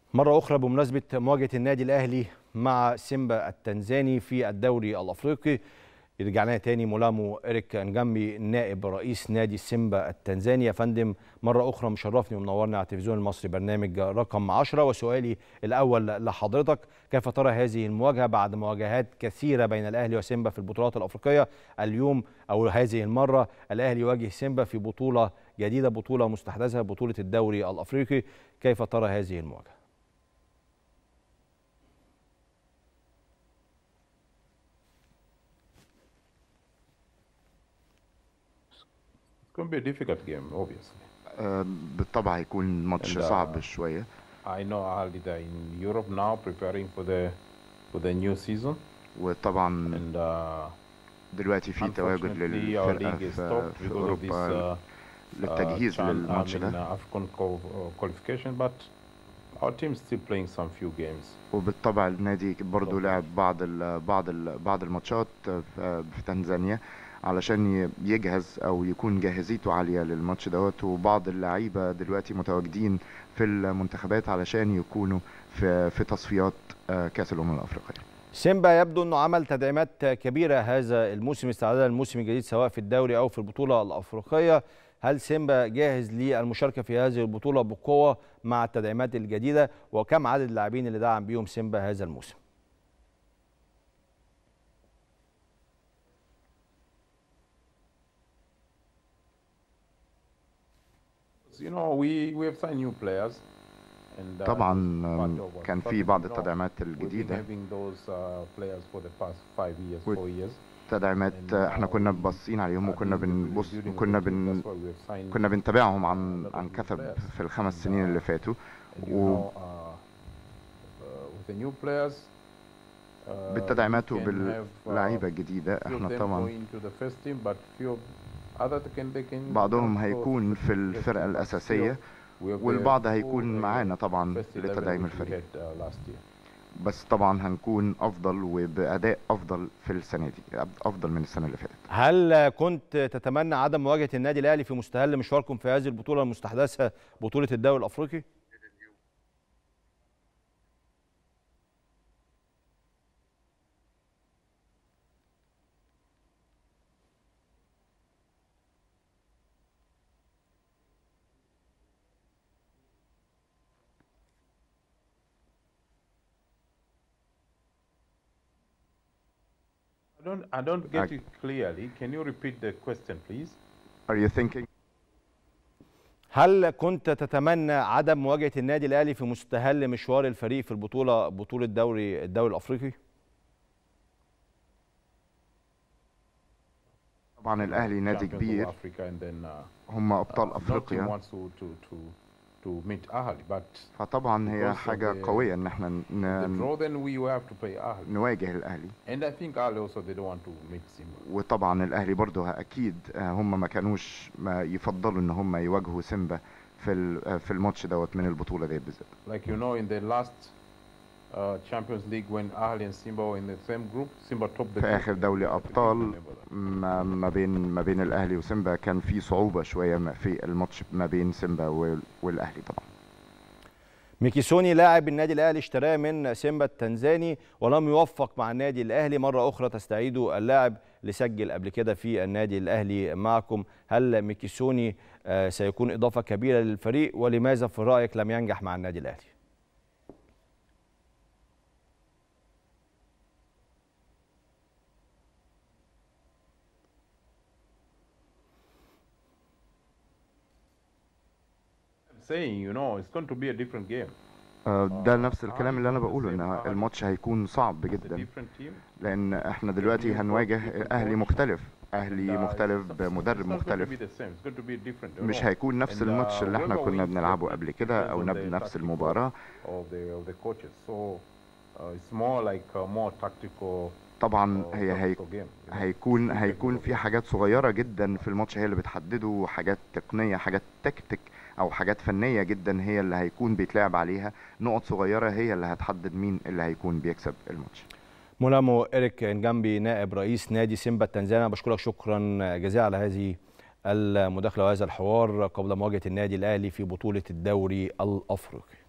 مرة أخرى بمناسبة مواجهة النادي الأهلي مع سيمبا التنزاني في الدوري الأفريقي رجعنا تاني ملامو إريك أنجامبي نائب رئيس نادي سيمبا التنزاني يا فندم مرة أخرى مشرفني ومنورنا على التلفزيون المصري برنامج رقم 10 وسؤالي الأول لحضرتك كيف ترى هذه المواجهة بعد مواجهات كثيرة بين الأهلي وسيمبا في البطولات الأفريقية اليوم أو هذه المرة الأهلي يواجه سيمبا في بطولة جديدة بطولة مستحدثة بطولة الدوري الأفريقي كيف ترى هذه المواجهة؟ It's going to be a difficult game, obviously. آه، بالطبع هيكون ماتش And, uh, صعب شوية I know Aldi are in Europe now preparing for the for the new season, وطبعا and uh, دلوقتي في تواجد unfortunately our للفرقة league is في, stopped في because of this أوروبا uh, للتجهيز uh, Chan- I للماتش mean, ده uh, African qual- uh, qualification, but our team is still playing some few games. وبالطبع النادي برضو لعب بعض ال بعض ال بعض الماتشات في في تنزانيا علشان ي- يجهز او يكون جاهزيته عالية للماتش دوت وبعض اللعيبة دلوقتي متواجدين في المنتخبات علشان يكونوا في في تصفيات آه، كأس الأمم الأفريقية سيمبا يبدو انه عمل تدعيمات كبيره هذا الموسم استعدادا للموسم الجديد سواء في الدوري او في البطوله الافريقيه هل سيمبا جاهز للمشاركه في هذه البطوله بقوه مع التدعيمات الجديده وكم عدد اللاعبين اللي دعم بيهم سيمبا هذا الموسم You know, we we have signed new players, and uh, طبعا this is part آم، of what- كان but, في you بعض know, التدعيمات We've been الجديدة having those uh, players for the past five years, With- four years. تدعيمات And, آه، احنا uh, كنا we باصين عليهم are وكنا building- بنبص building the كنا team. بن That's why we have signed كنا بنتابعهم عن a lot of عن new كثب players. في الخمس And, سنين uh, اللي فاتوا And you و- know, uh, uh, with the new players, uh, بالتدعيمات we can have, وباللعيبة uh, الجديدة few of احنا them طبعا going to the first team, but few of other can they can بعضهم go هيكون to في the first الفرقة team, but الأساسية still we have the والبعض full, هيكون uh, معانا طبعا first 11 لتدعيم which we الفريق had, uh, last year. بس طبعا هنكون أفضل وبأداء أفضل في السنة دي أفضل من السنة اللي فاتت هل كنت تتمنى عدم مواجهه النادي الاهلي في مستهل مشواركم في هذه البطوله المستحدثه بطوله الدوري الافريقي I don't I don't get I- it clearly. Can you repeat the question, please? Are you thinking هل كنت تتمنى عدم مواجهه النادي الاهلي في مستهل مشوار الفريق في البطوله بطوله دوري الدوري الافريقي طبعا الأهلي نادي Champions of كبير Africa and then uh, هم أبطال uh, no team أفريقيا wants to to to to meet Ahly, but فطبعا هي because of حاجة the- قوية إن احنا the ن- draw then we will have to play Ahly. نواجه الأهلي And I think Ahly also they don't want to meet Simba. وطبعا الاهلي برضه اكيد آه، هم ما كانوش ما يفضلوا ان هم يواجهوا سيمبا في ال- آه، في الماتش دوت من البطوله ديت بالذات Like you know, in the last uh, Champions League when Ahly and Simba were in the same group, Simba topped the في group. اخر دوري I think you ابطال remember that. ما ما بين ما بين الاهلي وسيمبا كان في صعوبه شويه ما في الماتش ما بين سيمبا وال- والاهلي طبعا ميكيسوني لاعب النادي الاهلي اشتراه من سيمبا التنزاني ولم يوفق مع النادي الاهلي مره اخرى تستعيد اللاعب اللي سجل قبل كده في النادي الاهلي معكم هل ميكيسوني آه، سيكون اضافه كبيره للفريق ولماذا في رايك لم ينجح مع النادي الاهلي I'm saying, you know, it's going to be a different game. آه، ده نفس الكلام اللي انا بقوله ان الماتش هيكون صعب It's a جدا different team. لان احنا دلوقتي هنواجه اهلي مختلف اهلي And, uh, مختلف it's- it's بمدرب not going to مختلف be the same. It's going to be different. you مش know. هيكون نفس And, الماتش uh, اللي احنا whoever كنا wins بنلعبه will قبل depend كده او on نب- the نفس tactical المباراة of the of the coaches. So uh, it's more like a more tactical طبعا uh, هي هي tactical game. you know. هيكون Different هيكون tactical في game. حاجات صغيرة جدا في الماتش هي اللي بتحدده حاجات تقنية حاجات تكتيك أو حاجات فنية جدا هي اللي هيكون بيتلعب عليها نقط صغيرة هي اللي هتحدد مين اللي هيكون بيكسب الماتش مولامو إريك انجامبي نائب رئيس نادي سيمبا التنزاني أنا بشكرك شكرا جزيلا على هذه المداخلة وهذا الحوار قبل مواجهة النادي الأهلي في بطولة الدوري الأفريقي